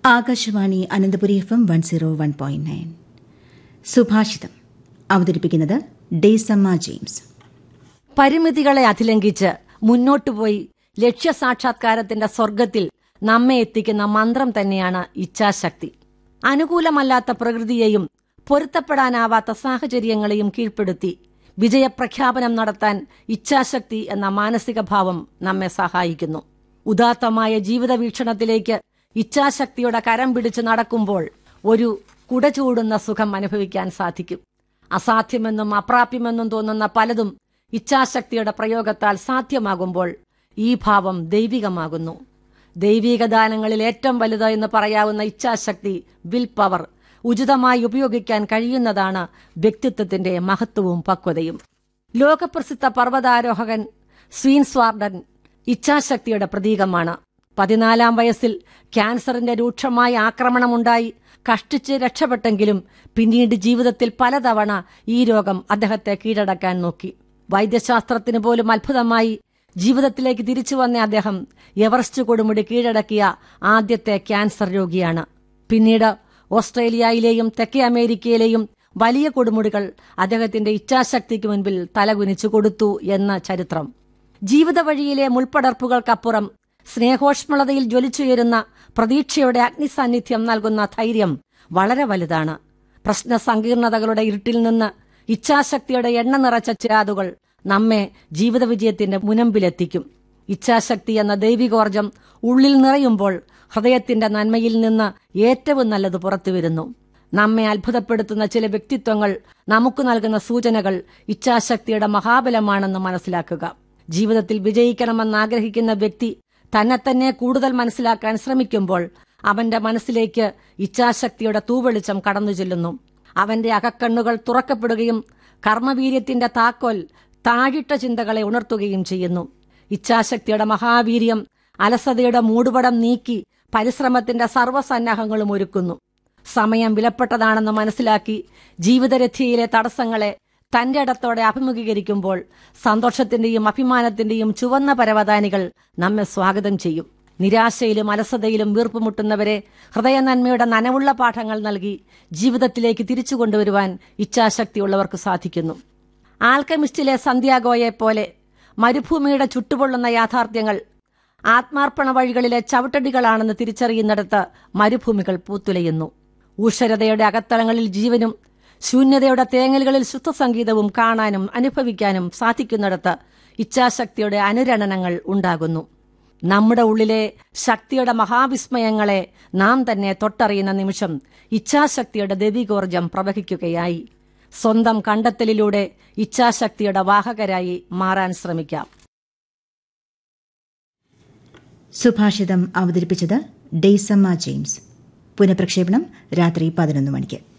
Akashvani Ananthapuri F M one zero one point nine സുഭാഷിതം അവതരിപ്പിക്കുന്നത് Daisamma James പരിമിതികളെ അതിലംഘിച്ച് മുന്നോട്ടുപോയി ലക്ഷ്യസാക്ഷാത്കാരത്തിന്റെ സ്വർഗത്തിൽ നമ്മെ എത്തിക്കുന്ന മന്ത്രം തന്നെയാണ് ഇച്ഛാശക്തി അനുകൂലമല്ലാത്ത പ്രകൃതിയെയും പൊരുത്തപ്പെടാനാവാത്ത സാഹചര്യങ്ങളെയും കീഴ്പ്പെടുത്തി വിജയപ്രഖ്യാപനം നടത്താൻ ഇച്ഛാശക്തി എന്ന മാനസിക ഭാവം നമ്മെ സഹായിക്കുന്നു ഉദാത്തമായ ജീവിത വീക്ഷണത്തിലേക്ക് ഇച്ഛാശക്തിയുടെ കരം പിടിച്ച് നടക്കുമ്പോൾ ഒരു കുട ചൂടുന്ന സുഖം അനുഭവിക്കാൻ സാധിക്കും അസാധ്യമെന്നും അപ്രാപ്യമെന്നും തോന്നുന്ന പലതും ഇച്ഛാശക്തിയുടെ പ്രയോഗത്താൽ സാധ്യമാകുമ്പോൾ ഈ ഭാവം ദൈവികമാകുന്നു ദൈവിക ദാനങ്ങളിൽ ഏറ്റവും വലുത് എന്ന് പറയാവുന്ന ഇച്ഛാശക്തി വിൽ പവർ ഉചിതമായി ഉപയോഗിക്കാൻ കഴിയുന്നതാണ് വ്യക്തിത്വത്തിന്റെ മഹത്വവും പക്വതയും ലോകപ്രസിദ്ധ പർവ്വതാരോഹകൻ സ്വീൻസ്വാർഡൻ ഇച്ഛാശക്തിയുടെ പ്രതീകമാണ് പതിനാലാം വയസ്സിൽ ക്യാൻസറിന്റെ രൂക്ഷമായ ആക്രമണമുണ്ടായി കഷ്ടിച്ച് രക്ഷപ്പെട്ടെങ്കിലും പിന്നീട് ജീവിതത്തിൽ പലതവണ ഈ രോഗം അദ്ദേഹത്തെ കീഴടക്കാൻ നോക്കി വൈദ്യശാസ്ത്രത്തിന് പോലും അത്ഭുതമായി ജീവിതത്തിലേക്ക് തിരിച്ചു വന്ന അദ്ദേഹം എവറസ്റ്റ് കൊടുമുടി കീഴടക്കിയ ആദ്യത്തെ ക്യാൻസർ രോഗിയാണ് പിന്നീട് ഓസ്ട്രേലിയയിലെയും തെക്കേ അമേരിക്കയിലെയും വലിയ കൊടുമുടികൾ അദ്ദേഹത്തിന്റെ ഇച്ഛാശക്തിക്ക് മുൻപിൽ തലകുനിച്ചു കൊടുത്തു എന്ന ചരിത്രം ജീവിത വഴിയിലെ മുൾപ്പടർപ്പുകൾക്കപ്പുറം സ്നേഹോഷ്മളതയിൽ ജ്വലിച്ചുയരുന്ന പ്രതീക്ഷയുടെ അഗ്നിസാന്നിധ്യം നൽകുന്ന ധൈര്യം വളരെ വലുതാണ് പ്രശ്ന സങ്കീർണതകളുടെ ഇരുട്ടിൽ നിന്ന് ഇച്ഛാശക്തിയുടെ എണ്ണ നിറച്ച ചിരാതുകൾ നമ്മെ ജീവിത വിജയത്തിന്റെ മുനമ്പിലെത്തിക്കും ഇച്ഛാശക്തി എന്ന ദൈവികോർജം ഉള്ളിൽ നിറയുമ്പോൾ ഹൃദയത്തിന്റെ നന്മയിൽ നിന്ന് ഏറ്റവും നല്ലത് പുറത്തുവരുന്നു നമ്മെ അത്ഭുതപ്പെടുത്തുന്ന ചില വ്യക്തിത്വങ്ങൾ നമുക്ക് നൽകുന്ന സൂചനകൾ ഇച്ഛാശക്തിയുടെ മഹാബലമാണെന്ന് മനസ്സിലാക്കുക ജീവിതത്തിൽ വിജയിക്കണമെന്ന് ആഗ്രഹിക്കുന്ന വ്യക്തി തന്നെ തന്നെ കൂടുതൽ മനസ്സിലാക്കാൻ ശ്രമിക്കുമ്പോൾ അവന്റെ മനസ്സിലേക്ക് ഇച്ഛാശക്തിയുടെ തൂവെളിച്ചം കടന്നു ചെല്ലുന്നു അവന്റെ അകക്കണ്ണുകൾ തുറക്കപ്പെടുകയും കർമ്മവീര്യത്തിന്റെ താക്കോൽ താഴിട്ട ചിന്തകളെ ഉണർത്തുകയും ചെയ്യുന്നു ഇച്ഛാശക്തിയുടെ മഹാവീര്യം അലസതയുടെ മൂടുപടം നീക്കി പരിശ്രമത്തിന്റെ സർവ്വസന്നാഹങ്ങളും ഒരുക്കുന്നു സമയം വിലപ്പെട്ടതാണെന്ന് മനസ്സിലാക്കി ജീവിതരഥിയിലെ തടസ്സങ്ങളെ തന്റെ ഇടത്തോടെ അഭിമുഖീകരിക്കുമ്പോൾ സന്തോഷത്തിന്റെയും അഭിമാനത്തിന്റെയും ചുവന്ന പരവതാനികൾ നമ്മെ സ്വാഗതം ചെയ്യും നിരാശയിലും അലസതയിലും വീർപ്പുമുട്ടുന്നവരെ ഹൃദയനന്മയുടെ നനവുള്ള പാഠങ്ങൾ നൽകി ജീവിതത്തിലേക്ക് തിരിച്ചു കൊണ്ടുവരുവാൻ ഇച്ഛാശക്തിയുള്ളവർക്ക് സാധിക്കുന്നു ആൽക്കമിസ്റ്റിലെ സന്ധ്യാഗോയെ പോലെ മരുഭൂമിയുടെ ചുട്ടുപൊള്ളുന്ന യാഥാർത്ഥ്യങ്ങൾ ആത്മാർപ്പണ വഴികളിലെ ചവിട്ടടികളാണെന്ന് തിരിച്ചറിയുന്നിടത്ത് മരുഭൂമികൾ പൂത്തുലയുന്നു ഊഷരതയുടെ അകത്തളങ്ങളിൽ ജീവനും ശൂന്യതയുടെ തേങ്ങലുകളിൽ ശുദ്ധസംഗീതവും കാണാനും അനുഭവിക്കാനും സാധിക്കുന്നിടത്ത് ഇച്ഛാശക്തിയുടെ അനുരണനങ്ങൾ ഉണ്ടാകുന്നു നമ്മുടെ ഉള്ളിലെ ശക്തിയുടെ മഹാവിസ്മയങ്ങളെ നാം തന്നെ തൊട്ടറിയുന്ന നിമിഷം ഇച്ഛാശക്തിയുടെ ദൈവികോർജം പ്രവഹിക്കുകയായി സ്വന്തം കണ്ടെത്തലിലൂടെ ഇച്ഛാശക്തിയുടെ വാഹകരായി മാറാൻ ശ്രമിക്കാം സുഭാഷിതം അവതരിപ്പിച്ചത് ഡെയ്സമ്മ ജെയിംസ് പുനഃപ്രക്ഷേപണം രാത്രി പതിനൊന്ന് മണിക്ക്